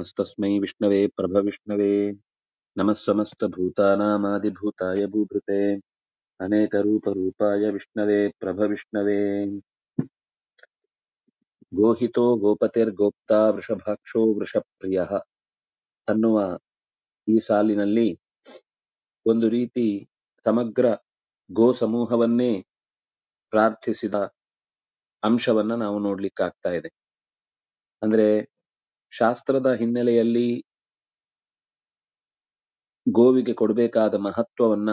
नमस्तस्मै विष्णवे प्रभविष्णवे नमः समस्तभूतानामादिभूताय भूभृते अनेकरूपरूपाय विष्णवे प्रभविष्णवे ಗೋಹಿತೋ ಗೋಪತಿರ್ಗೋಪ್ತಾ ವೃಷಭಾಕ್ಷೋ ವೃಷಪ್ರಿಯ ಅನ್ನುವ ಈ ಸಾಲಿನಲ್ಲಿ ಒಂದು ರೀತಿ ಸಮಗ್ರ ಗೋ ಸಮೂಹವನ್ನೇ ಪ್ರಾರ್ಥಿಸಿದ ಅಂಶವನ್ನ ನಾವು ನೋಡ್ಲಿಕ್ಕಾಗ್ತಾ ಇದೆ ಅಂದ್ರೆ ಶಾಸ್ತ್ರದ ಹಿನ್ನೆಲೆಯಲ್ಲಿ ಗೋವಿಗೆ ಕೊಡಬೇಕಾದ ಮಹತ್ವವನ್ನ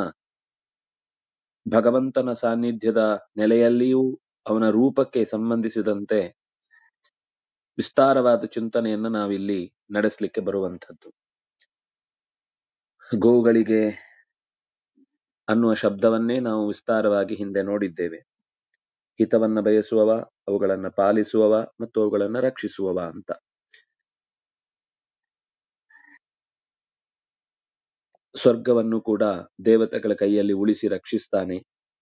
ಭಗವಂತನ ಸಾನ್ನಿಧ್ಯದ ನೆಲೆಯಲ್ಲಿಯೂ ಅವನ ರೂಪಕ್ಕೆ ಸಂಬಂಧಿಸಿದಂತೆ ವಿಸ್ತಾರವಾದ ಚಿಂತನೆಯನ್ನ ನಾವಿಲ್ಲಿ ನಡೆಸಲಿಕ್ಕೆ ಬರುವಂಥದ್ದು ಗೋಗಳಿಗೆ ಅನ್ನುವ ಶಬ್ದವನ್ನೇ ನಾವು ವಿಸ್ತಾರವಾಗಿ ಹಿಂದೆ ನೋಡಿದ್ದೇವೆ ಹಿತವನ್ನ ಬಯಸುವವ ಅವುಗಳನ್ನ ಪಾಲಿಸುವವ ಮತ್ತು ಅವುಗಳನ್ನ ರಕ್ಷಿಸುವವ ಅಂತ ಸ್ವರ್ಗವನ್ನು ಕೂಡ ದೇವತೆಗಳ ಕೈಯಲ್ಲಿ ಉಳಿಸಿ ರಕ್ಷಿಸ್ತಾನೆ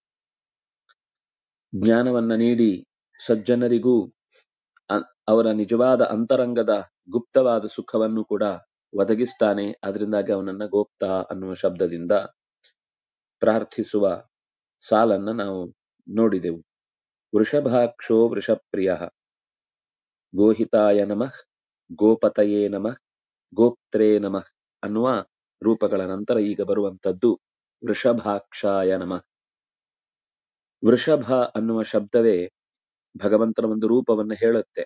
ಜ್ಞಾನವನ್ನ ನೀಡಿ ಸಜ್ಜನರಿಗೂ ಅ- ಅವರ ನಿಜವಾದ ಅಂತರಂಗದ ಗುಪ್ತವಾದ ಸುಖವನ್ನು ಕೂಡ ಒದಗಿಸ್ತಾನೆ ಅದರಿಂದಾಗಿ ಅವನನ್ನ ಗೋಪ್ತ ಅನ್ನುವ ಶಬ್ದದಿಂದ ಪ್ರಾರ್ಥಿಸುವ ಸಾಲನ್ನ ನಾವು ನೋಡಿದೆವು ವೃಷಭಾಕ್ಷೋ ವೃಷಪ್ರಿಯ ಗೋಹಿತಾಯ ನಮಃ ಗೋಪತಯೇ ನಮಃ ಗೋಪ್ತ್ರೇ ನಮಃ ಅನ್ನುವ ರೂಪಗಳ ನಂತರ ಈಗ ಬರುವಂತದ್ದು ವೃಷಭಾಕ್ಷಾಯ ನಮಃ ವೃಷಭ ಅನ್ನುವ ಶಬ್ದವೇ ಭಗವಂತನ ಒಂದು ರೂಪವನ್ನು ಹೇಳುತ್ತೆ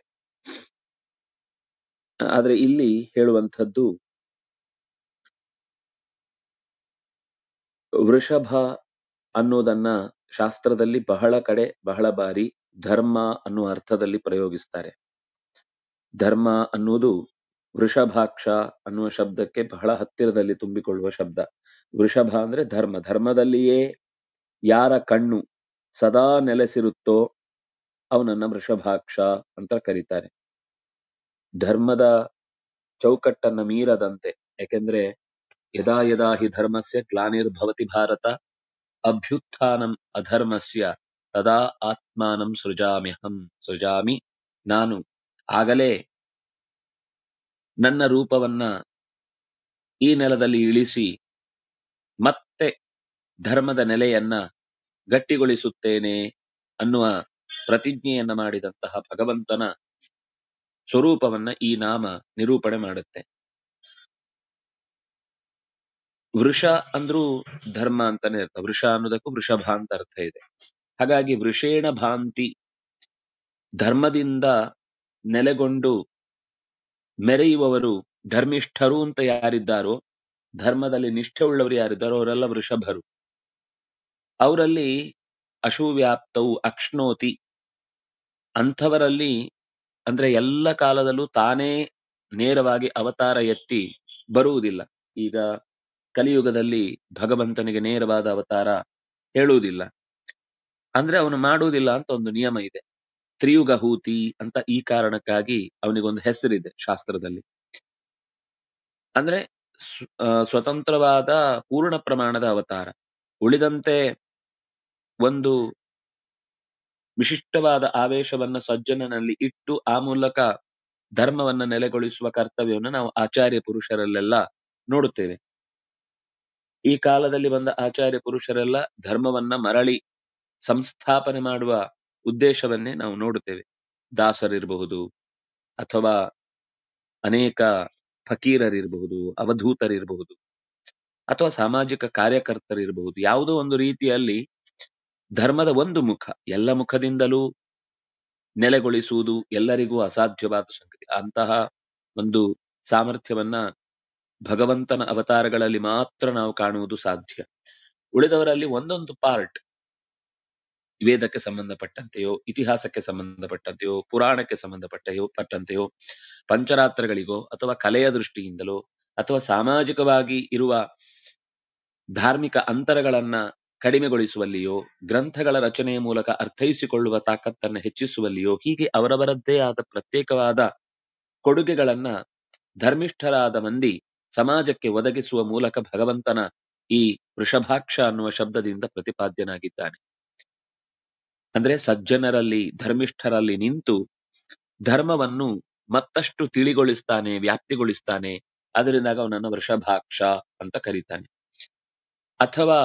ಆದ್ರೆ ಇಲ್ಲಿ ಹೇಳುವಂಥದ್ದು ವೃಷಭ ಅನ್ನೋದನ್ನ ಶಾಸ್ತ್ರದಲ್ಲಿ ಬಹಳ ಕಡೆ ಬಹಳ ಬಾರಿ ಧರ್ಮ ಅನ್ನುವ ಅರ್ಥದಲ್ಲಿ ಪ್ರಯೋಗಿಸ್ತಾರೆ ಧರ್ಮ ಅನ್ನುವುದು ವೃಷಭಾಕ್ಷ ಅನ್ನುವ ಶಬ್ದಕ್ಕೆ ಬಹಳ ಹತ್ತಿರದಲ್ಲಿ ತುಂಬಿಕೊಳ್ಳುವ ಶಬ್ದ ವೃಷಭ ಅಂದ್ರೆ ಧರ್ಮ ಧರ್ಮದಲ್ಲಿಯೇ ಯಾರ ಕಣ್ಣು ಸದಾ ನೆಲೆಸಿರುತ್ತೋ ಅವನನ್ನ ವೃಷಭಾಕ್ಷ ಅಂತ ಕರೀತಾರೆ ಧರ್ಮದ ಚೌಕಟ್ಟನ್ನ ಮೀರದಂತೆ ಯಾಕೆಂದ್ರೆ ಯದಾ ಯದಾ ಹಿ ಧರ್ಮಸ್ಯ ಗ್ಲಾನಿರ್ಭವತಿ ಭಾರತ ಅಭ್ಯುತ್ಥಾನಂ ಅಧರ್ಮಸ್ಯ ತದಾ ಆತ್ಮಾನಂ ಸೃಜಾಮ್ಯಹಂ ಸೃಜಾಮಿ ನಾನು ಆಗಲೇ ನನ್ನ ರೂಪವನ್ನ ಈ ನೆಲದಲ್ಲಿ ಇಳಿಸಿ ಮತ್ತೆ ಧರ್ಮದ ನೆಲೆಯನ್ನ ಗಟ್ಟಿಗೊಳಿಸುತ್ತೇನೆ ಅನ್ನುವ ಪ್ರತಿಜ್ಞೆಯನ್ನ ಮಾಡಿದಂತಹ ಭಗವಂತನ ಸ್ವರೂಪವನ್ನ ಈ ನಾಮ ನಿರೂಪಣೆ ಮಾಡುತ್ತೆ ವೃಷ ಅಂದ್ರೂ ಧರ್ಮ ಅಂತಾನೆ ಅರ್ಥ ವೃಷ ಅನ್ನೋದಕ್ಕೂ ವೃಷಭ ಅಂತ ಅರ್ಥ ಇದೆ ಹಾಗಾಗಿ ವೃಷೇಣ ಭಾಂತಿ ಧರ್ಮದಿಂದ ನೆಲೆಗೊಂಡು ಮೆರೆಯುವವರು ಧರ್ಮಿಷ್ಠರು ಅಂತ ಯಾರಿದ್ದಾರೋ ಧರ್ಮದಲ್ಲಿ ನಿಷ್ಠೆ ಉಳ್ಳವರು ಯಾರಿದ್ದಾರೋ ಅವರೆಲ್ಲ ವೃಷಭರು ಅವರಲ್ಲಿ ಅಶುವ್ಯಾಪ್ತವು ಅಕ್ಷ್ಣೋತಿ ಅಂಥವರಲ್ಲಿ ಅಂದ್ರೆ ಎಲ್ಲ ಕಾಲದಲ್ಲೂ ತಾನೇ ನೇರವಾಗಿ ಅವತಾರ ಎತ್ತಿ ಬರುವುದಿಲ್ಲ ಈಗ ಕಲಿಯುಗದಲ್ಲಿ ಭಗವಂತನಿಗೆ ನೇರವಾದ ಅವತಾರ ಹೇಳುವುದಿಲ್ಲ ಅಂದ್ರೆ ಅವನು ಮಾಡುವುದಿಲ್ಲ ಅಂತ ಒಂದು ನಿಯಮ ಇದೆ ತ್ರಿಯುಗ ಹೂತಿ ಅಂತ ಈ ಕಾರಣಕ್ಕಾಗಿ ಅವನಿಗೊಂದು ಹೆಸರಿದೆ ಶಾಸ್ತ್ರದಲ್ಲಿ ಅಂದ್ರೆ ಸ್ವ- ಆ, ಸ್ವತಂತ್ರವಾದ ಪೂರ್ಣ ಪ್ರಮಾಣದ ಅವತಾರ ಉಳಿದಂತೆ ಒಂದು ವಿಶಿಷ್ಟವಾದ ಆವೇಶವನ್ನ ಸಜ್ಜನನಲ್ಲಿ ಇಟ್ಟು ಆ ಮೂಲಕ ಧರ್ಮವನ್ನ ನೆಲೆಗೊಳಿಸುವ ಕರ್ತವ್ಯವನ್ನು ನಾವು ಆಚಾರ್ಯ ಪುರುಷರಲ್ಲೆಲ್ಲ ನೋಡುತ್ತೇವೆ ಈ ಕಾಲದಲ್ಲಿ ಬಂದ ಆಚಾರ್ಯ ಪುರುಷರೆಲ್ಲ ಧರ್ಮವನ್ನ ಮರಳಿ ಸಂಸ್ಥಾಪನೆ ಮಾಡುವ ಉದ್ದೇಶವನ್ನೇ ನಾವು ನೋಡುತ್ತೇವೆ ದಾಸರಿರಬಹುದು ಅಥವಾ ಅನೇಕ ಫಕೀರರಿರಬಹುದು ಅವಧೂತರಿರಬಹುದು ಅಥವಾ ಸಾಮಾಜಿಕ ಕಾರ್ಯಕರ್ತರಿರಬಹುದು ಯಾವುದೋ ಒಂದು ರೀತಿಯಲ್ಲಿ ಧರ್ಮದ ಒಂದು ಮುಖ ಎಲ್ಲ ಮುಖದಿಂದಲೂ ನೆಲೆಗೊಳಿಸುವುದು ಎಲ್ಲರಿಗೂ ಅಸಾಧ್ಯವಾದ ಸಂಗತಿ ಅಂತಹ ಒಂದು ಸಾಮರ್ಥ್ಯವನ್ನ ಭಗವಂತನ ಅವತಾರಗಳಲ್ಲಿ ಮಾತ್ರ ನಾವು ಕಾಣುವುದು ಸಾಧ್ಯ ಉಳಿದವರಲ್ಲಿ ಒಂದೊಂದು ಪಾರ್ಟ್ ವೇದಕ್ಕೆ ಸಂಬಂಧಪಟ್ಟಂತೆಯೋ ಇತಿಹಾಸಕ್ಕೆ ಸಂಬಂಧಪಟ್ಟಂತೆಯೋ ಪುರಾಣಕ್ಕೆ ಸಂಬಂಧಪಟ್ಟೆಯೋ ಪಟ್ಟಂತೆಯೋ ಪಂಚರಾತ್ರಗಳಿಗೋ ಅಥವಾ ಕಲೆಯ ದೃಷ್ಟಿಯಿಂದಲೋ ಅಥವಾ ಸಾಮಾಜಿಕವಾಗಿ ಇರುವ ಧಾರ್ಮಿಕ ಅಂತರಗಳನ್ನ ಕಡಿಮೆಗೊಳಿಸುವಲ್ಲಿಯೋ ಗ್ರಂಥಗಳ ರಚನೆಯ ಮೂಲಕ ಅರ್ಥೈಸಿಕೊಳ್ಳುವ ತಾಕತ್ತನ್ನು ಹೆಚ್ಚಿಸುವಲ್ಲಿಯೋ ಹೀಗೆ ಅವರವರದ್ದೇ ಆದ ಪ್ರತ್ಯೇಕವಾದ ಕೊಡುಗೆಗಳನ್ನ ಧರ್ಮಿಷ್ಠರಾದ ಮಂದಿ ಸಮಾಜಕ್ಕೆ ಒದಗಿಸುವ ಮೂಲಕ ಭಗವಂತನ ಈ ವೃಷಭಾಕ್ಷ ಅನ್ನುವ ಶಬ್ದದಿಂದ ಪ್ರತಿಪಾದ್ಯನಾಗಿದ್ದಾನೆ ಅಂದ್ರೆ ಸಜ್ಜನರಲ್ಲಿ ಧರ್ಮಿಷ್ಠರಲ್ಲಿ ನಿಂತು ಧರ್ಮವನ್ನು ಮತ್ತಷ್ಟು ತಿಳಿಗೊಳಿಸ್ತಾನೆ ವ್ಯಾಪ್ತಿಗೊಳಿಸ್ತಾನೆ ಅದರಿಂದಾಗ ಅವನನ್ನ ವೃಷಭಾಕ್ಷ ಅಂತ ಕರೀತಾನೆ ಅಥವಾ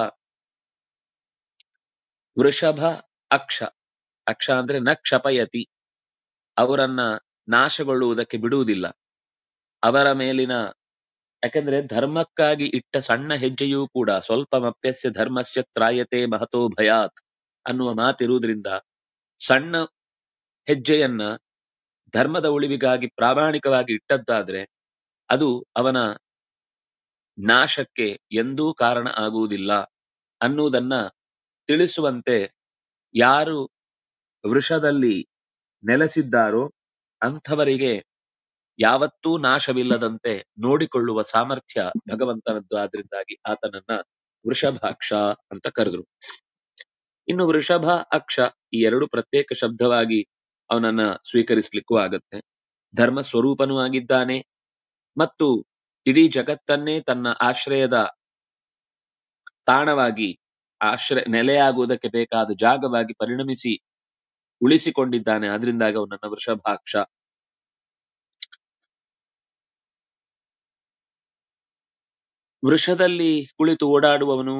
ವೃಷಭ ಅಕ್ಷ ಅಕ್ಷ ಅಂದ್ರೆ ನ ಕ್ಷಪಯತಿ ಅವರನ್ನ ನಾಶಗೊಳ್ಳುವುದಕ್ಕೆ ಬಿಡುವುದಿಲ್ಲ ಅವರ ಮೇಲಿನ ಯಾಕಂದ್ರೆ ಧರ್ಮಕ್ಕಾಗಿ ಇಟ್ಟ ಸಣ್ಣ ಹೆಜ್ಜೆಯೂ ಕೂಡ ಸ್ವಲ್ಪ ಮಪ್ಯಸ್ಯ ಧರ್ಮಸ್ಯ ತ್ರಾಯತೆ ಮಹತೋ ಭಯಾತ್ ಅನ್ನುವ ಮಾತಿರುವುದರಿಂದ ಸಣ್ಣ ಹೆಜ್ಜೆಯನ್ನ ಧರ್ಮದ ಉಳಿವಿಗಾಗಿ ಪ್ರಾಮಾಣಿಕವಾಗಿ ಇಟ್ಟದ್ದಾದ್ರೆ ಅದು ಅವನ ನಾಶಕ್ಕೆ ಎಂದೂ ಕಾರಣ ಆಗುವುದಿಲ್ಲ ಅನ್ನುವುದನ್ನ ತಿಳಿಸುವಂತೆ ಯಾರು ವೃಷದಲ್ಲಿ ನೆಲೆಸಿದ್ದಾರೋ ಅಂಥವರಿಗೆ ಯಾವತ್ತೂ ನಾಶವಿಲ್ಲದಂತೆ ನೋಡಿಕೊಳ್ಳುವ ಸಾಮರ್ಥ್ಯ ಭಗವಂತನದ್ದು ಆದ್ರಿಂದಾಗಿ ಆತನನ್ನ ವೃಷಭಾಕ್ಷ ಅಂತ ಕರೆದ್ರು ಇನ್ನು ವೃಷಭ ಅಕ್ಷ ಈ ಎರಡು ಪ್ರತ್ಯೇಕ ಶಬ್ದವಾಗಿ ಅವನನ್ನ ಸ್ವೀಕರಿಸ್ಲಿಕ್ಕೂ ಆಗತ್ತೆ ಧರ್ಮ ಸ್ವರೂಪನೂ ಆಗಿದ್ದಾನೆ ಮತ್ತು ಇಡೀ ಜಗತ್ತನ್ನೇ ತನ್ನ ಆಶ್ರಯದ ತಾಣವಾಗಿ ಆಶ್ರಯ ನೆಲೆಯಾಗುವುದಕ್ಕೆ ಬೇಕಾದ ಜಾಗವಾಗಿ ಪರಿಣಮಿಸಿ ಉಳಿಸಿಕೊಂಡಿದ್ದಾನೆ ಅದರಿಂದಾಗ ಅವನನ್ನ ವೃಷಭಾಕ್ಷ ವೃಷದಲ್ಲಿ ಕುಳಿತು ಓಡಾಡುವವನು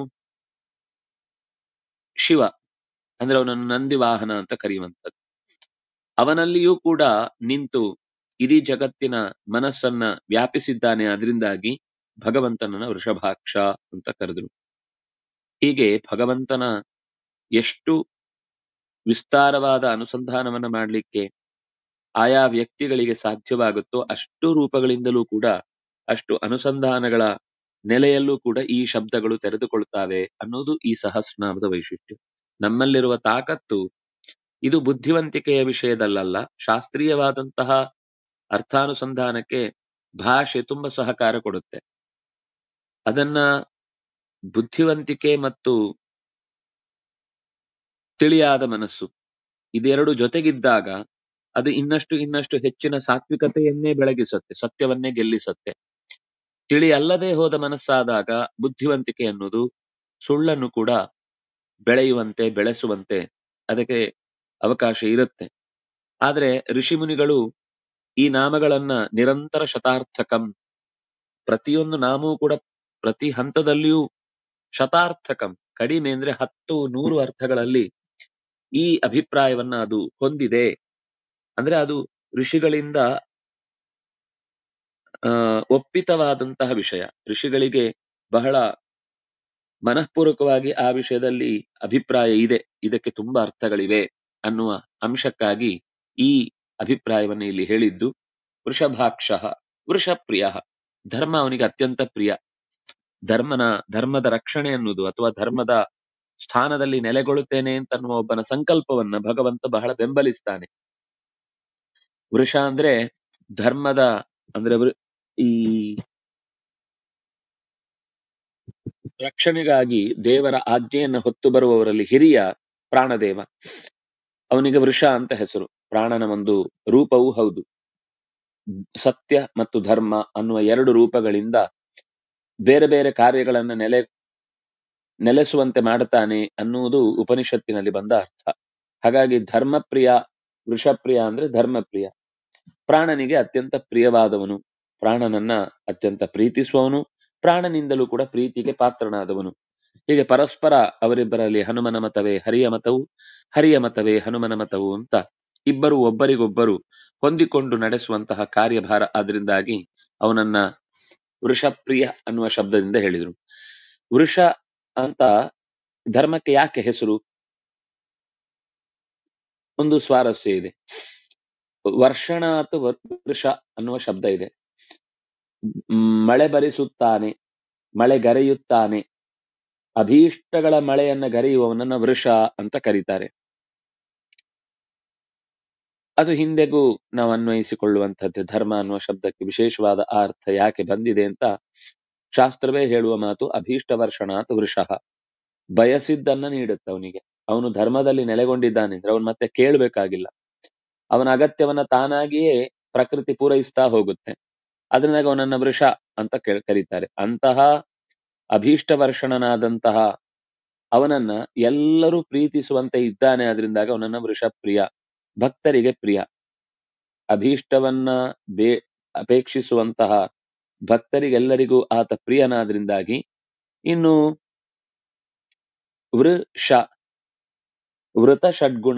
ಶಿವ ಅಂದ್ರೆ ಅವನನ್ನು ನಂದಿ ವಾಹನ ಅಂತ ಕರೆಯುವಂಥದ್ದು ಅವನಲ್ಲಿಯೂ ಕೂಡ ನಿಂತು ಇಡೀ ಜಗತ್ತಿನ ಮನಸ್ಸನ್ನ ವ್ಯಾಪಿಸಿದ್ದಾನೆ ಅದರಿಂದಾಗಿ ಭಗವಂತನನ್ನ ವೃಷಭಾಕ್ಷ ಅಂತ ಕರೆದ್ರು ಹೀಗೆ ಭಗವಂತನ ಎಷ್ಟು ವಿಸ್ತಾರವಾದ ಅನುಸಂಧಾನವನ್ನ ಮಾಡಲಿಕ್ಕೆ ಆಯಾ ವ್ಯಕ್ತಿಗಳಿಗೆ ಸಾಧ್ಯವಾಗುತ್ತೋ ಅಷ್ಟು ರೂಪಗಳಿಂದಲೂ ಕೂಡ ಅಷ್ಟು ಅನುಸಂಧಾನಗಳ ನೆಲೆಯಲ್ಲೂ ಕೂಡ ಈ ಶಬ್ದಗಳು ತೆರೆದುಕೊಳ್ತಾವೆ ಅನ್ನೋದು ಈ ಸಹಸ್ರನಾಮದ ವೈಶಿಷ್ಟ್ಯ ನಮ್ಮಲ್ಲಿರುವ ತಾಕತ್ತು ಇದು ಬುದ್ಧಿವಂತಿಕೆಯ ವಿಷಯದಲ್ಲಲ್ಲ ಶಾಸ್ತ್ರೀಯವಾದಂತಹ ಅರ್ಥಾನುಸಂಧಾನಕ್ಕೆ ಭಾಷೆ ತುಂಬಾ ಸಹಕಾರ ಕೊಡುತ್ತೆ ಅದನ್ನ ಬುದ್ಧಿವಂತಿಕೆ ಮತ್ತು ತಿಳಿಯಾದ ಮನಸ್ಸು ಇದೆರಡು ಜೊತೆಗಿದ್ದಾಗ ಅದು ಇನ್ನಷ್ಟು ಇನ್ನಷ್ಟು ಹೆಚ್ಚಿನ ಸಾತ್ವಿಕತೆಯನ್ನೇ ಬೆಳಗಿಸುತ್ತೆ ಸತ್ಯವನ್ನೇ ಗೆಲ್ಲಿಸುತ್ತೆ ತಿಳಿ ಅಲ್ಲದೆ ಹೋದ ಮನಸ್ಸಾದಾಗ ಬುದ್ಧಿವಂತಿಕೆ ಅನ್ನೋದು ಸುಳ್ಳನ್ನು ಕೂಡ ಬೆಳೆಯುವಂತೆ ಬೆಳೆಸುವಂತೆ ಅದಕ್ಕೆ ಅವಕಾಶ ಇರುತ್ತೆ ಆದ್ರೆ ಋಷಿಮುನಿಗಳು ಈ ನಾಮಗಳನ್ನ ನಿರಂತರ ಶತಾರ್ಥಕಂ ಪ್ರತಿಯೊಂದು ನಾಮವೂ ಕೂಡ ಪ್ರತಿ ಹಂತದಲ್ಲಿಯೂ ಶತಾರ್ಥಕಂ ಕಡಿಮೆ ಅಂದ್ರೆ ಹತ್ತು ನೂರು ಅರ್ಥಗಳಲ್ಲಿ ಈ ಅಭಿಪ್ರಾಯವನ್ನ ಅದು ಹೊಂದಿದೆ ಅಂದ್ರೆ ಅದು ಋಷಿಗಳಿಂದ ಆ ಒಪ್ಪಿತವಾದಂತಹ ವಿಷಯ ಋಷಿಗಳಿಗೆ ಬಹಳ ಮನಃಪೂರ್ವಕವಾಗಿ ಆ ವಿಷಯದಲ್ಲಿ ಅಭಿಪ್ರಾಯ ಇದೆ ಇದಕ್ಕೆ ತುಂಬಾ ಅರ್ಥಗಳಿವೆ ಅನ್ನುವ ಅಂಶಕ್ಕಾಗಿ ಈ ಅಭಿಪ್ರಾಯವನ್ನು ಇಲ್ಲಿ ಹೇಳಿದ್ದು ವೃಷಭಾಕ್ಷ ವೃಷಪ್ರಿಯ ಧರ್ಮ ಅವನಿಗೆ ಅತ್ಯಂತ ಪ್ರಿಯ ಧರ್ಮನ ಧರ್ಮದ ರಕ್ಷಣೆ ಅನ್ನುವುದು ಅಥವಾ ಧರ್ಮದ ಸ್ಥಾನದಲ್ಲಿ ನೆಲೆಗೊಳ್ಳುತ್ತೇನೆ ಅಂತ ಅನ್ನುವ ಒಬ್ಬನ ಸಂಕಲ್ಪವನ್ನ ಭಗವಂತ ಬಹಳ ಬೆಂಬಲಿಸ್ತಾನೆ ವೃಷ ಅಂದ್ರೆ ಧರ್ಮದ ಅಂದ್ರೆ ವೃ- ಈ ರಕ್ಷಣೆಗಾಗಿ ದೇವರ ಆಜ್ಞೆಯನ್ನ ಹೊತ್ತು ಬರುವವರಲ್ಲಿ ಹಿರಿಯ ಪ್ರಾಣದೇವ ಅವನಿಗೆ ವೃಷ ಅಂತ ಹೆಸರು ಪ್ರಾಣನ ಒಂದು ರೂಪವೂ ಹೌದು ಸತ್ಯ ಮತ್ತು ಧರ್ಮ ಅನ್ನುವ ಎರಡು ರೂಪಗಳಿಂದ ಬೇರೆ ಬೇರೆ ಕಾರ್ಯಗಳನ್ನ ನೆಲೆ ನೆಲೆಸುವಂತೆ ಮಾಡುತ್ತಾನೆ ಅನ್ನುವುದು ಉಪನಿಷತ್ತಿನಲ್ಲಿ ಬಂದ ಅರ್ಥ ಹಾಗಾಗಿ ಧರ್ಮಪ್ರಿಯ ವೃಷಪ್ರಿಯ ಅಂದ್ರೆ ಧರ್ಮಪ್ರಿಯ ಪ್ರಾಣನಿಗೆ ಅತ್ಯಂತ ಪ್ರಿಯವಾದವನು ಪ್ರಾಣನನ್ನ ಅತ್ಯಂತ ಪ್ರೀತಿಸುವವನು ಪ್ರಾಣನಿಂದಲೂ ಕೂಡ ಪ್ರೀತಿಗೆ ಪಾತ್ರನಾದವನು ಹೀಗೆ ಪರಸ್ಪರ ಅವರಿಬ್ಬರಲ್ಲಿ ಹನುಮನ ಮತವೇ ಹರಿಯ ಮತವು ಹರಿಯ ಮತವೇ ಹನುಮನ ಮತವು ಅಂತ ಇಬ್ಬರು ಒಬ್ಬರಿಗೊಬ್ಬರು ಹೊಂದಿಕೊಂಡು ನಡೆಸುವಂತಹ ಕಾರ್ಯಭಾರ ಆದ್ರಿಂದಾಗಿ ಅವನನ್ನ ವೃಷಪ್ರಿಯ ಅನ್ನುವ ಶಬ್ದದಿಂದ ಹೇಳಿದರು ವೃಷ ಅಂತ ಧರ್ಮಕ್ಕೆ ಯಾಕೆ ಹೆಸರು ಒಂದು ಸ್ವಾರಸ್ಯ ಇದೆ ವರ್ಷಣ ಅಥವಾ ವೃಷ ಅನ್ನುವ ಶಬ್ದ ಇದೆ ಮ್, ಮಳೆ ಬರಿಸುತ್ತಾನೆ ಮಳೆ ಗರೆಯುತ್ತಾನೆ ಅಭೀಷ್ಟಗಳ ಮಳೆಯನ್ನ ಗರೆಯುವವನನ್ನ ವೃಷ ಅಂತ ಕರೀತಾರೆ ಅದು ಹಿಂದೆಗೂ ನಾವು ಅನ್ವಯಿಸಿಕೊಳ್ಳುವಂತಹದ್ದು ಧರ್ಮ ಅನ್ನುವ ಶಬ್ದಕ್ಕೆ ವಿಶೇಷವಾದ ಆ ಅರ್ಥ ಯಾಕೆ ಬಂದಿದೆ ಅಂತ ಶಾಸ್ತ್ರವೇ ಹೇಳುವ ಮಾತು ಅಭೀಷ್ಟ ವರ್ಷಣಾತ್ ವೃಷಃ ಬಯಸಿದ್ದನ್ನ ನೀಡುತ್ತೆ ಅವನಿಗೆ ಅವನು ಧರ್ಮದಲ್ಲಿ ನೆಲೆಗೊಂಡಿದ್ದಾನೆ ಅಂದ್ರೆ ಅವನು ಮತ್ತೆ ಕೇಳಬೇಕಾಗಿಲ್ಲ ಅವನ ಅಗತ್ಯವನ್ನ ತಾನಾಗಿಯೇ ಪ್ರಕೃತಿ ಪೂರೈಸ್ತಾ ಹೋಗುತ್ತೆ ಅದರಿಂದಾಗ ಅವನನ್ನ ವೃಷ ಅಂತ ಕೇಳ್- ಕರೀತಾರೆ ಅಂತಹ ಅಭೀಷ್ಟ ವರ್ಷಣನಾದಂತಹ ಅವನನ್ನ ಎಲ್ಲರೂ ಪ್ರೀತಿಸುವಂತೆ ಇದ್ದಾನೆ ಅದರಿಂದಾಗ ಅವನನ್ನ ವೃಷ ಪ್ರಿಯ ಭಕ್ತರಿಗೆ ಪ್ರಿಯ ಅಭೀಷ್ಟವನ್ನ ಬೇ ಅಪೇಕ್ಷಿಸುವಂತಹ ಭಕ್ತರಿಗೆಲ್ಲರಿಗೂ ಆತ ಪ್ರಿಯನಾದ್ರಿಂದಾಗಿ ಇನ್ನು ವೃಷ ವೃತ ಷಡ್ಗುಣ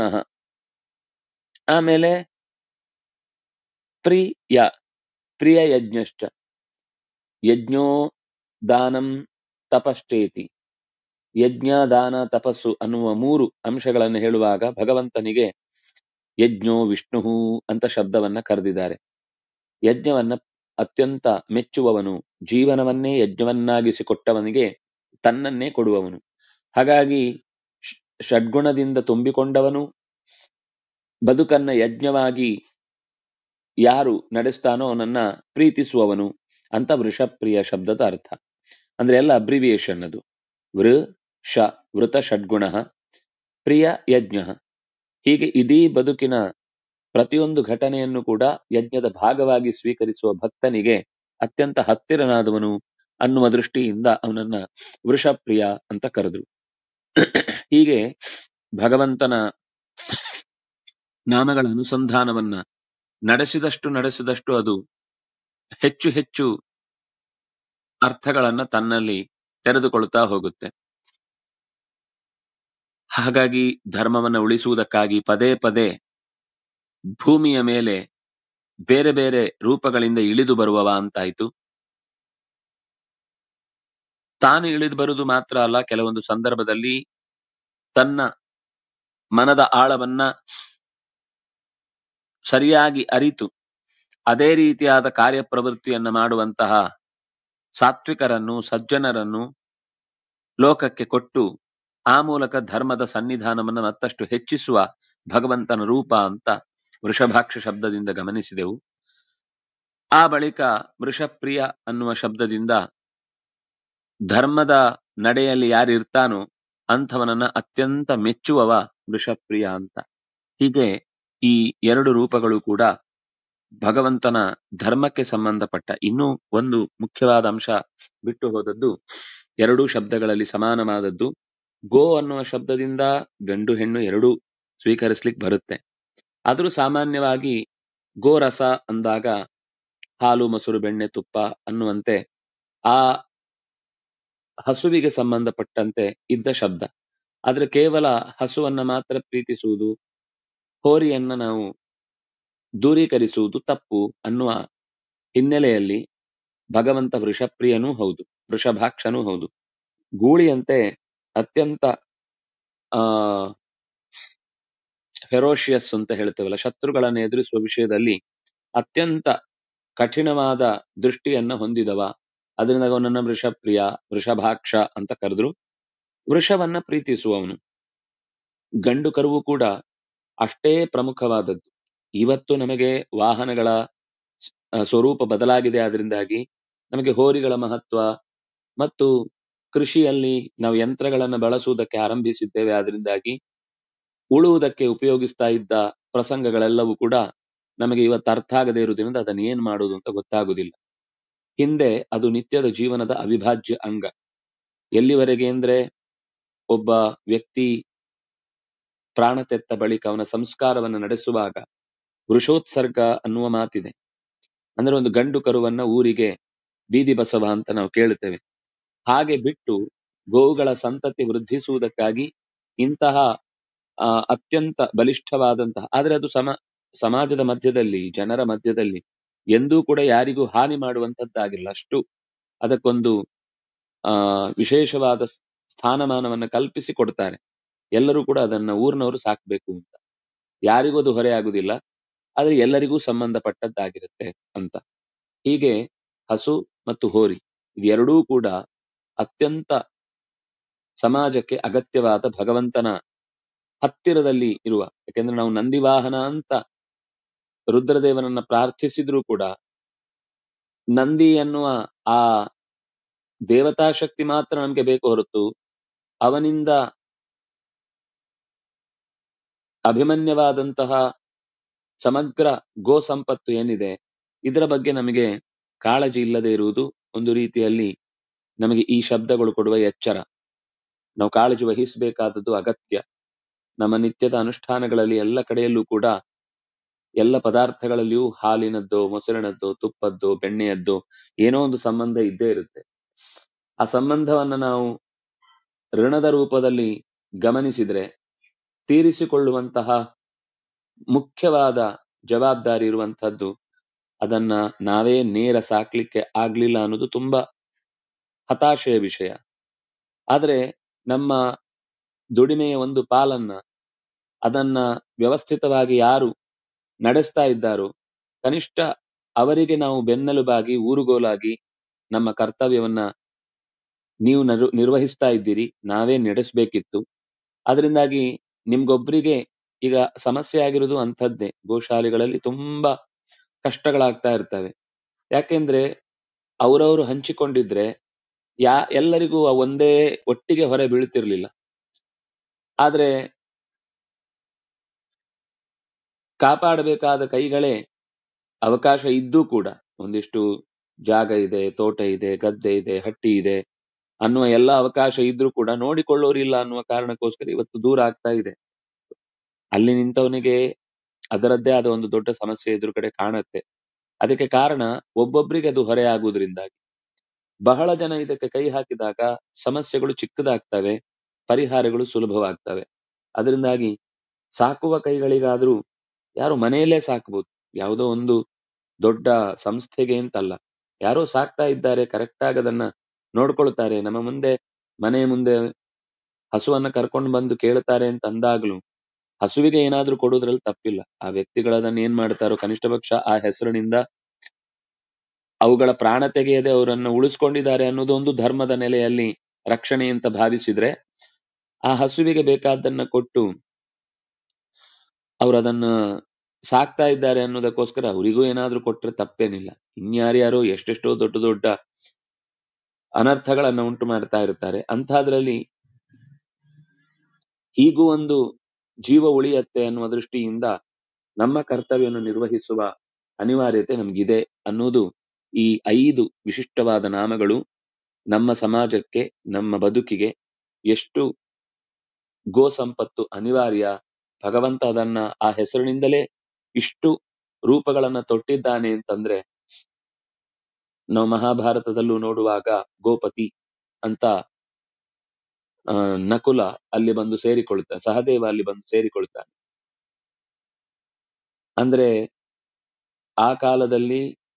ಆಮೇಲೆ ಪ್ರಿಯ ಪ್ರಿಯ ಯಜ್ಞಶ್ಚ ಯಜ್ಞೋ ದಾನಂ ತಪಶ್ಚೇತಿ ಯಜ್ಞ ದಾನ ತಪಸ್ಸು ಅನ್ನುವ ಮೂರು ಅಂಶಗಳನ್ನು ಹೇಳುವಾಗ ಭಗವಂತನಿಗೆ ಯಜ್ಞೋ ವಿಷ್ಣು ಅಂತ ಶಬ್ದವನ್ನ ಕರೆದಿದ್ದಾರೆ ಯಜ್ಞವನ್ನ ಅತ್ಯಂತ ಮೆಚ್ಚುವವನು ಜೀವನವನ್ನೇ ಯಜ್ಞವನ್ನಾಗಿಸಿಕೊಟ್ಟವನಿಗೆ ತನ್ನನ್ನೇ ಕೊಡುವವನು ಹಾಗಾಗಿ ಷ್- ಷಡ್ಗುಣದಿಂದ ತುಂಬಿಕೊಂಡವನು ಬದುಕನ್ನ ಯಜ್ಞವಾಗಿ ಯಾರು ನಡೆಸ್ತಾನೋ ಅವನನ್ನ ಪ್ರೀತಿಸುವವನು ಅಂತ ವೃಷಪ್ರಿಯ ಶಬ್ದದ ಅರ್ಥ ಅಂದ್ರೆ ಎಲ್ಲ ಅಬ್ರಿವಿಯೇಷನ್ ಅದು ವೃ ಶ ವೃತ ಷಡ್ಗುಣ ಪ್ರಿಯ ಯಜ್ಞ ಹೀಗೆ ಇಡೀ ಬದುಕಿನ ಪ್ರತಿಯೊಂದು ಘಟನೆಯನ್ನು ಕೂಡ ಯಜ್ಞದ ಭಾಗವಾಗಿ ಸ್ವೀಕರಿಸುವ ಭಕ್ತನಿಗೆ ಅತ್ಯಂತ ಹತ್ತಿರನಾದವನು ಅನ್ನುವ ದೃಷ್ಟಿಯಿಂದ ಅವನನ್ನ ವೃಷಪ್ರಿಯ ಅಂತ ಕರೆದ್ರು ಹೀಗೆ ಭಗವಂತನ ನಾಮಗಳ ಅನುಸಂಧಾನವನ್ನ ನಡೆಸಿದಷ್ಟು ನಡೆಸಿದಷ್ಟು ಅದು ಹೆಚ್ಚು ಹೆಚ್ಚು ಅರ್ಥಗಳನ್ನ ತನ್ನಲ್ಲಿ ತೆರೆದುಕೊಳ್ತಾ ಹೋಗುತ್ತೆ ಹಾಗಾಗಿ ಧರ್ಮವನ್ನ ಉಳಿಸುವುದಕ್ಕಾಗಿ ಪದೇ ಪದೇ ಭೂಮಿಯ ಮೇಲೆ ಬೇರೆ ಬೇರೆ ರೂಪಗಳಿಂದ ಇಳಿದು ಬರುವವ ಅಂತಾಯ್ತು ತಾನು ಇಳಿದು ಬರುವುದು ಮಾತ್ರ ಅಲ್ಲ ಕೆಲವೊಂದು ಸಂದರ್ಭದಲ್ಲಿ ತನ್ನ ಮನದ ಆಳವನ್ನ ಸರಿಯಾಗಿ ಅರಿತು ಅದೇ ರೀತಿಯಾದ ಕಾರ್ಯಪ್ರವೃತ್ತಿಯನ್ನ ಮಾಡುವಂತಹ ಸಾತ್ವಿಕರನ್ನು ಸಜ್ಜನರನ್ನು ಲೋಕಕ್ಕೆ ಕೊಟ್ಟು ಆ ಮೂಲಕ ಧರ್ಮದ ಸನ್ನಿಧಾನವನ್ನು ಮತ್ತಷ್ಟು ಹೆಚ್ಚಿಸುವ ಭಗವಂತನ ರೂಪ ಅಂತ ವೃಷಭಾಕ್ಷ ಶಬ್ದದಿಂದ ಗಮನಿಸಿದೆವು ಆ ಬಳಿಕ ವೃಷಪ್ರಿಯ ಅನ್ನುವ ಶಬ್ದದಿಂದ ಧರ್ಮದ ನಡೆಯಲ್ಲಿ ಯಾರಿರ್ತಾನೋ ಅಂಥವನನ್ನ ಅತ್ಯಂತ ಮೆಚ್ಚುವವ ವೃಷಪ್ರಿಯ ಅಂತ ಹೀಗೆ ಈ ಎರಡು ರೂಪಗಳು ಕೂಡ ಭಗವಂತನ ಧರ್ಮಕ್ಕೆ ಸಂಬಂಧಪಟ್ಟ ಇನ್ನೂ ಒಂದು ಮುಖ್ಯವಾದ ಅಂಶ ಬಿಟ್ಟು ಹೋದದ್ದು ಎರಡೂ ಶಬ್ದಗಳಲ್ಲಿ ಸಮಾನವಾದದ್ದು ಗೋ ಅನ್ನುವ ಶಬ್ದದಿಂದ ಗಂಡು ಹೆಣ್ಣು ಎರಡೂ ಸ್ವೀಕರಿಸ್ಲಿಕ್ಕೆ ಬರುತ್ತೆ ಆದರೂ ಸಾಮಾನ್ಯವಾಗಿ ಗೋರಸ ಅಂದಾಗ ಹಾಲು ಮೊಸರು ಬೆಣ್ಣೆ ತುಪ್ಪ ಅನ್ನುವಂತೆ ಆ ಹಸುವಿಗೆ ಸಂಬಂಧಪಟ್ಟಂತೆ ಇದ್ದ ಶಬ್ದ ಆದ್ರೆ ಕೇವಲ ಹಸುವನ್ನ ಮಾತ್ರ ಪ್ರೀತಿಸುವುದು ಹೋರಿಯನ್ನ ನಾವು ದೂರೀಕರಿಸುವುದು ತಪ್ಪು ಅನ್ನುವ ಹಿನ್ನೆಲೆಯಲ್ಲಿ ಭಗವಂತ ವೃಷಪ್ರಿಯನೂ ಹೌದು ವೃಷಭಾಕ್ಷನೂ ಹೌದು ಗೂಳಿಯಂತೆ ಅತ್ಯಂತ ಆ ಫೆರೋಷಿಯಸ್ ಅಂತ ಹೇಳ್ತೇವಲ್ಲ ಶತ್ರುಗಳನ್ನು ಎದುರಿಸುವ ವಿಷಯದಲ್ಲಿ ಅತ್ಯಂತ ಕಠಿಣವಾದ ದೃಷ್ಟಿಯನ್ನ ಹೊಂದಿದವ ಅದರಿಂದ ಅವನನ್ನ ವೃಷಪ್ರಿಯ ವೃಷಭಾಕ್ಷ ಅಂತ ಕರೆದ್ರು ವೃಷವನ್ನ ಪ್ರೀತಿಸುವವನು ಗಂಡು ಕರುವು ಕೂಡ ಅಷ್ಟೇ ಪ್ರಮುಖವಾದದ್ದು ಇವತ್ತು ನಮಗೆ ವಾಹನಗಳ ಸ್- ಆ, ಸ್ವರೂಪ ಬದಲಾಗಿದೆ ಆದ್ರಿಂದಾಗಿ ನಮಗೆ ಹೋರಿಗಳ ಮಹತ್ವ ಮತ್ತು ಕೃಷಿಯಲ್ಲಿ ನಾವು ಯಂತ್ರಗಳನ್ನು ಬಳಸುವುದಕ್ಕೆ ಆರಂಭಿಸಿದ್ದೇವೆ ಆದ್ರಿಂದಾಗಿ ಉಳುವುದಕ್ಕೆ ಉಪಯೋಗಿಸ್ತಾ ಇದ್ದ ಪ್ರಸಂಗಗಳೆಲ್ಲವೂ ಕೂಡ ನಮಗೆ ಇವತ್ತು ಅರ್ಥ ಆಗದೆ ಇರುವುದರಿಂದ ಅದನ್ನ ಏನ್ ಮಾಡುವುದು ಅಂತ ಗೊತ್ತಾಗುದಿಲ್ಲ ಹಿಂದೆ ಅದು ನಿತ್ಯದ ಜೀವನದ ಅವಿಭಾಜ್ಯ ಅಂಗ ಎಲ್ಲಿವರೆಗೆ ಅಂದ್ರೆ ಒಬ್ಬ ವ್ಯಕ್ತಿ ಪ್ರಾಣ ತೆತ್ತ ಬಳಿಕ ಅವನ ಸಂಸ್ಕಾರವನ್ನು ನಡೆಸುವಾಗ ವೃಷೋತ್ಸರ್ಗ ಅನ್ನುವ ಮಾತಿದೆ ಅಂದ್ರೆ ಒಂದು ಗಂಡು ಕರುವನ್ನ ಊರಿಗೆ ಬೀದಿ ಬಸವ ಅಂತ ನಾವು ಕೇಳುತ್ತೇವೆ ಹಾಗೆ ಬಿಟ್ಟು ಗೋವುಗಳ ಸಂತತಿ ವೃದ್ಧಿಸುವುದಕ್ಕಾಗಿ ಇಂತಹ ಆ, ಅತ್ಯಂತ ಬಲಿಷ್ಠವಾದಂತಹ ಆದ್ರೆ ಅದು ಸಮ ಸಮಾಜದ ಮಧ್ಯದಲ್ಲಿ ಜನರ ಮಧ್ಯದಲ್ಲಿ ಎಂದೂ ಕೂಡ ಯಾರಿಗೂ ಹಾನಿ ಮಾಡುವಂತದ್ದಾಗಿಲ್ಲ ಅಷ್ಟು ಅದಕ್ಕೊಂದು ಆ ವಿಶೇಷವಾದ ಸ್- ಸ್ಥಾನಮಾನವನ್ನ ಕಲ್ಪಿಸಿ ಕೊಡ್ತಾರೆ ಎಲ್ಲರೂ ಕೂಡ ಅದನ್ನ ಊರಿನವರು ಸಾಕ್ಬೇಕು ಅಂತ ಯಾರಿಗೂ ಅದು ಹೊರೆ ಆಗುದಿಲ್ಲ ಆದ್ರೆ ಎಲ್ಲರಿಗೂ ಸಂಬಂಧಪಟ್ಟದ್ದಾಗಿರುತ್ತೆ ಅಂತ ಹೀಗೆ ಹಸು ಮತ್ತು ಹೋರಿ ಇದೆರಡೂ ಕೂಡ ಅತ್ಯಂತ ಸಮಾಜಕ್ಕೆ ಅಗತ್ಯವಾದ ಭಗವಂತನ ಹತ್ತಿರದಲ್ಲಿ ಇರುವ ಯಾಕೆಂದ್ರೆ ನಾವು ನಂದಿವಾಹನ ಅಂತ ರುದ್ರದೇವನನ್ನ ಪ್ರಾರ್ಥಿಸಿದ್ರೂ ಕೂಡ ನಂದಿ ಎನ್ನುವ ಆ ದೇವತಾ ಶಕ್ತಿ ಮಾತ್ರ ನಮ್ಗೆ ಬೇಕು ಹೊರತು ಅವನಿಂದ ಅಭಿಮನ್ಯವಾದಂತಹ ಸಮಗ್ರ ಗೋ ಸಂಪತ್ತು ಏನಿದೆ ಇದರ ಬಗ್ಗೆ ನಮಗೆ ಕಾಳಜಿ ಇಲ್ಲದೆ ಇರುವುದು ಒಂದು ರೀತಿಯಲ್ಲಿ ನಮಗೆ ಈ ಶಬ್ದಗಳು ಕೊಡುವ ಎಚ್ಚರ ನಾವು ಕಾಳಜಿ ವಹಿಸಬೇಕಾದದ್ದು ಅಗತ್ಯ ನಮ್ಮ ನಿತ್ಯದ ಅನುಷ್ಠಾನಗಳಲ್ಲಿ ಎಲ್ಲ ಕಡೆಯಲ್ಲೂ ಕೂಡ ಎಲ್ಲ ಪದಾರ್ಥಗಳಲ್ಲಿಯೂ ಹಾಲಿನದ್ದು ಮೊಸರಿನದ್ದು ತುಪ್ಪದ್ದು ಬೆಣ್ಣೆಯದ್ದು ಏನೋ ಒಂದು ಸಂಬಂಧ ಇದ್ದೇ ಇರುತ್ತೆ ಆ ಸಂಬಂಧವನ್ನ ನಾವು ಋಣದ ರೂಪದಲ್ಲಿ ಗಮನಿಸಿದ್ರೆ ತೀರಿಸಿಕೊಳ್ಳುವಂತಹ ಮುಖ್ಯವಾದ ಜವಾಬ್ದಾರಿ ಇರುವಂತಹದ್ದು ಅದನ್ನ ನಾವೇ ನೇರ ಸಾಕ್ಲಿಕ್ಕೆ ಆಗ್ಲಿಲ್ಲ ಅನ್ನೋದು ತುಂಬಾ ಹತಾಶೆಯ ವಿಷಯ ಆದ್ರೆ ನಮ್ಮ ದುಡಿಮೆಯ ಒಂದು ಪಾಲನ್ನ ಅದನ್ನ ವ್ಯವಸ್ಥಿತವಾಗಿ ಯಾರು ನಡೆಸ್ತಾ ಇದ್ದಾರೋ ಕನಿಷ್ಠ ಅವರಿಗೆ ನಾವು ಬೆನ್ನೆಲುಬಾಗಿ ಊರುಗೋಲಾಗಿ ನಮ್ಮ ಕರ್ತವ್ಯವನ್ನ ನೀವು ನರು- ನಿರ್ವಹಿಸ್ತಾ ಇದ್ದೀರಿ ನಾವೇ ನಡೆಸಬೇಕಿತ್ತು ಅದರಿಂದಾಗಿ ನಿಮ್ಗೊಬ್ರಿಗೆ ಈಗ ಸಮಸ್ಯೆ ಆಗಿರೋದು ಅಂಥದ್ದೇ ಗೋಶಾಲೆಗಳಲ್ಲಿ ತುಂಬಾ ಕಷ್ಟಗಳಾಗ್ತಾ ಇರ್ತವೆ ಯಾಕೆಂದ್ರೆ ಅವರವರು ಹಂಚಿಕೊಂಡಿದ್ರೆ ಯಾ ಎಲ್ಲರಿಗೂ ಆ ಒಂದೇ ಒಟ್ಟಿಗೆ ಹೊರೆ ಬೀಳ್ತಿರ್ಲಿಲ್ಲ ಆದ್ರೆ ಕಾಪಾಡಬೇಕಾದ ಕೈಗಳೇ ಅವಕಾಶ ಇದ್ದೂ ಕೂಡ ಒಂದಿಷ್ಟು ಜಾಗ ಇದೆ ತೋಟ ಇದೆ ಗದ್ದೆ ಇದೆ ಹಟ್ಟಿ ಇದೆ ಅನ್ನುವ ಎಲ್ಲ ಅವಕಾಶ ಇದ್ರೂ ಕೂಡ ನೋಡಿಕೊಳ್ಳೋರಿಲ್ಲ ಅನ್ನುವ ಕಾರಣಕ್ಕೋಸ್ಕರ ಇವತ್ತು ದೂರ ಆಗ್ತಾ ಇದೆ ಅಲ್ಲಿ ನಿಂತವನಿಗೆ ಅದರದ್ದೇ ಆದ ಒಂದು ದೊಡ್ಡ ಸಮಸ್ಯೆ ಎದುರುಗಡೆ ಕಾಣುತ್ತೆ ಅದಕ್ಕೆ ಕಾರಣ ಒಬ್ಬೊಬ್ಬರಿಗೆ ಅದು ಹೊರೆ ಆಗುವುದರಿಂದಾಗಿ ಬಹಳ ಜನ ಇದಕ್ಕೆ ಕೈ ಹಾಕಿದಾಗ ಸಮಸ್ಯೆಗಳು ಚಿಕ್ಕದಾಗ್ತವೆ ಪರಿಹಾರಗಳು ಸುಲಭವಾಗ್ತವೆ ಅದರಿಂದಾಗಿ ಸಾಕುವ ಕೈಗಳಿಗಾದ್ರೂ ಯಾರು ಮನೆಯಲ್ಲೇ ಸಾಕಬಹುದು ಯಾವುದೋ ಒಂದು ದೊಡ್ಡ ಸಂಸ್ಥೆಗೆ ಅಂತಲ್ಲ ಯಾರೋ ಸಾಕ್ತಾ ಇದ್ದಾರೆ ಕರೆಕ್ಟ್ ಆಗಿ ಅದನ್ನ ನೋಡ್ಕೊಳ್ತಾರೆ ನಮ್ಮ ಮುಂದೆ ಮನೆ ಮುಂದೆ ಹಸುವನ್ನ ಕರ್ಕೊಂಡು ಬಂದು ಕೇಳ್ತಾರೆ ಅಂತ ಅಂದಾಗ್ಲೂ ಹಸುವಿಗೆ ಏನಾದ್ರೂ ಕೊಡೋದ್ರಲ್ಲಿ ತಪ್ಪಿಲ್ಲ ಆ ವ್ಯಕ್ತಿಗಳದನ್ನ ಏನ್ ಮಾಡ್ತಾರೋ ಕನಿಷ್ಠ ಪಕ್ಷ ಆ ಹೆಸರಿನಿಂದ ಅವುಗಳ ಪ್ರಾಣ ತೆಗೆಯದೆ ಅವರನ್ನು ಉಳಿಸ್ಕೊಂಡಿದ್ದಾರೆ ಅನ್ನೋದು ಒಂದು ಧರ್ಮದ ನೆಲೆಯಲ್ಲಿ ರಕ್ಷಣೆ ಅಂತ ಭಾವಿಸಿದ್ರೆ ಆ ಹಸುವಿಗೆ ಬೇಕಾದ್ದನ್ನ ಕೊಟ್ಟು ಅವ್ರು ಅದನ್ನ ಸಾಕ್ತಾ ಇದ್ದಾರೆ ಅನ್ನೋದಕ್ಕೋಸ್ಕರ ಅವರಿಗೂ ಏನಾದ್ರೂ ಕೊಟ್ರೆ ತಪ್ಪೇನಿಲ್ಲ ಇನ್ಯಾರ್ಯಾರೋ ಎಷ್ಟೆಷ್ಟೋ ದೊಡ್ಡ ದೊಡ್ಡ ಅನರ್ಥಗಳನ್ನ ಉಂಟು ಮಾಡ್ತಾ ಇರ್ತಾರೆ ಅಂಥದ್ರಲ್ಲಿ ಹೀಗೂ ಒಂದು ಜೀವ ಉಳಿಯತ್ತೆ ಅನ್ನುವ ದೃಷ್ಟಿಯಿಂದ ನಮ್ಮ ಕರ್ತವ್ಯವನ್ನು ನಿರ್ವಹಿಸುವ ಅನಿವಾರ್ಯತೆ ನಮಗಿದೆ ಅನ್ನೋದು ಈ ಐದು ವಿಶಿಷ್ಟವಾದ ನಾಮಗಳು ನಮ್ಮ ಸಮಾಜಕ್ಕೆ ನಮ್ಮ ಬದುಕಿಗೆ ಎಷ್ಟು ಗೋ ಸಂಪತ್ತು ಅನಿವಾರ್ಯ ಭಗವಂತ ಅದನ್ನ ಆ ಹೆಸರಿನಿಂದಲೇ ಇಷ್ಟು ರೂಪಗಳನ್ನ ತೊಟ್ಟಿದ್ದಾನೆ ಅಂತಂದ್ರೆ ನಾವು ಮಹಾಭಾರತದಲ್ಲೂ ನೋಡುವಾಗ ಗೋಪತಿ ಅಂತ ಆ, ನಕುಲ ಅಲ್ಲಿ ಬಂದು ಸೇರಿಕೊಳ್ತಾನೆ ಸಹದೇವ ಅಲ್ಲಿ ಬಂದು ಸೇರಿಕೊಳ್ತಾನೆ ಅಂದ್ರೆ ಆ ಕಾಲದಲ್ಲಿ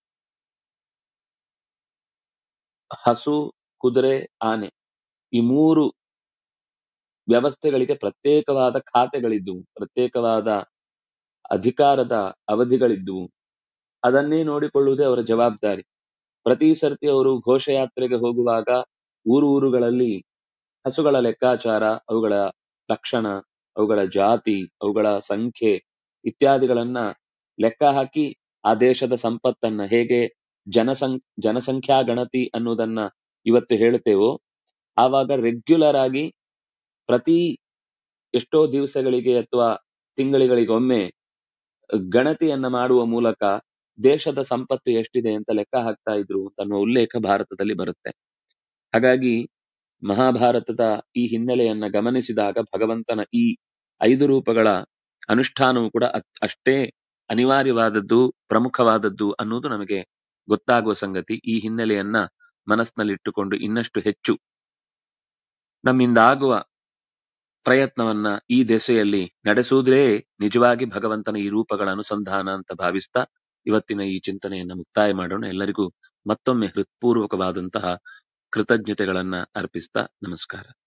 ಹಸು ಕುದುರೆ ಆನೆ ಈ ಮೂರು ವ್ಯವಸ್ಥೆಗಳಿಗೆ ಪ್ರತ್ಯೇಕವಾದ ಖಾತೆಗಳಿದ್ದುವು ಪ್ರತ್ಯೇಕವಾದ ಅಧಿಕಾರದ ಅವಧಿಗಳಿದ್ದುವು ಅದನ್ನೇ ನೋಡಿಕೊಳ್ಳುವುದೇ ಅವರ ಜವಾಬ್ದಾರಿ ಪ್ರತಿ ಸರ್ತಿ ಅವರು ಘೋಷಯಾತ್ರೆಗೆ ಹೋಗುವಾಗ ಊರು ಊರುಗಳಲ್ಲಿ ಹಸುಗಳ ಲೆಕ್ಕಾಚಾರ ಅವುಗಳ ಲಕ್ಷಣ ಅವುಗಳ ಜಾತಿ ಅವುಗಳ ಸಂಖ್ಯೆ ಇತ್ಯಾದಿಗಳನ್ನ ಲೆಕ್ಕ ಹಾಕಿ ಆ ದೇಶದ ಸಂಪತ್ತನ್ನ ಹೇಗೆ ಜನಸಂ ಜನಸಂಖ್ಯಾ ಗಣತಿ ಅನ್ನೋದನ್ನ ಇವತ್ತು ಹೇಳ್ತೇವೋ ಆವಾಗ ರೆಗ್ಯುಲರ್ ಆಗಿ ಪ್ರತಿ ಎಷ್ಟೋ ದಿವಸಗಳಿಗೆ ಅಥವಾ ತಿಂಗಳಿಗಳಿಗೊಮ್ಮೆ ಗಣತಿಯನ್ನ ಮಾಡುವ ಮೂಲಕ ದೇಶದ ಸಂಪತ್ತು ಎಷ್ಟಿದೆ ಅಂತ ಲೆಕ್ಕ ಹಾಕ್ತಾ ಇದ್ರು ಅನ್ನುವ ಉಲ್ಲೇಖ ಭಾರತದಲ್ಲಿ ಬರುತ್ತೆ ಹಾಗಾಗಿ ಮಹಾಭಾರತದ ಈ ಹಿನ್ನೆಲೆಯನ್ನ ಗಮನಿಸಿದಾಗ ಭಗವಂತನ ಈ ಐದು ರೂಪಗಳ ಅನುಷ್ಠಾನವು ಕೂಡ ಅತ್- ಅಷ್ಟೇ ಅನಿವಾರ್ಯವಾದದ್ದು ಪ್ರಮುಖವಾದದ್ದು ಅನ್ನೋದು ನಮಗೆ ಗೊತ್ತಾಗುವ ಸಂಗತಿ ಈ ಹಿನ್ನೆಲೆಯನ್ನ ಮನಸ್ಸಿನಲ್ಲಿಟ್ಟುಕೊಂಡು ಇನ್ನಷ್ಟು ಹೆಚ್ಚು ನಮ್ಮಿಂದ ಆಗುವ ಪ್ರಯತ್ನವನ್ನ ಈ ದೆಸೆಯಲ್ಲಿ ನಡೆಸುವುದೇ ನಿಜವಾಗಿ ಭಗವಂತನ ಈ ರೂಪಗಳ ಅನುಸಂಧಾನ ಅಂತ ಭಾವಿಸ್ತಾ ಇವತ್ತಿನ ಈ ಚಿಂತನೆಯನ್ನ ಮುಕ್ತಾಯ ಮಾಡೋಣ ಎಲ್ಲರಿಗೂ ಮತ್ತೊಮ್ಮೆ ಹೃತ್ಪೂರ್ವಕವಾದಂತಹ ಕೃತಜ್ಞತೆಗಳನ್ನ ಅರ್ಪಿಸ್ತಾ ನಮಸ್ಕಾರ